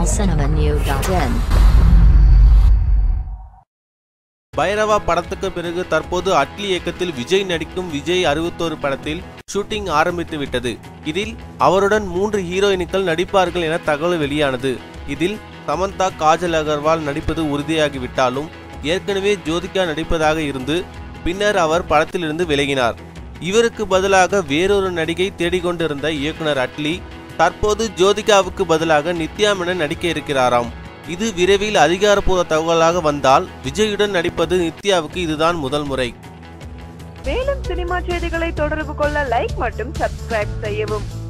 tamilcinemanew.in Bairavaa படத்துக்கு பிறகு தற்போது அட்லி இயக்கத்தில் விஜய் நடிக்கும் விஜய் அறுபத்தோரு படத்தில் ஷூட்டிங் ஆரம்பித்து விட்டது இதில் அவருடன் மூன்று ஹீரோயின்கள் நடிப்பார்கள் என தகவல் வெளியானது இதில் சமந்தா காஜல் அகர்வால் நடிப்பது உறுதியாகிவிட்டாலும் ஏற்கனவே ஜோதிகா நடிப்பதாக இருந்து பின்னர் அவர் படத்திலிருந்து விலகினார் இவருக்கு பதிலாக வேறொரு நடிகை தேடிக்கொண்டிருந்த இயக்குனர் அட்லி தற்போது ஜோதிகாவுக்கு பதிலாக நித்யா மேனன் நடிக்க இருக்கிறாராம் இது விரைவில் அதிகாரப்பூர்வ தகவலாக வந்தால் விஜயுடன் நடிப்பது நித்யாவுக்கு இதுதான் முதல் முறை மேலும் சினிமா செய்திகளை தொடர்பு கொள்ள லைக் மற்றும் சப்ஸ்கிரைப் செய்யவும்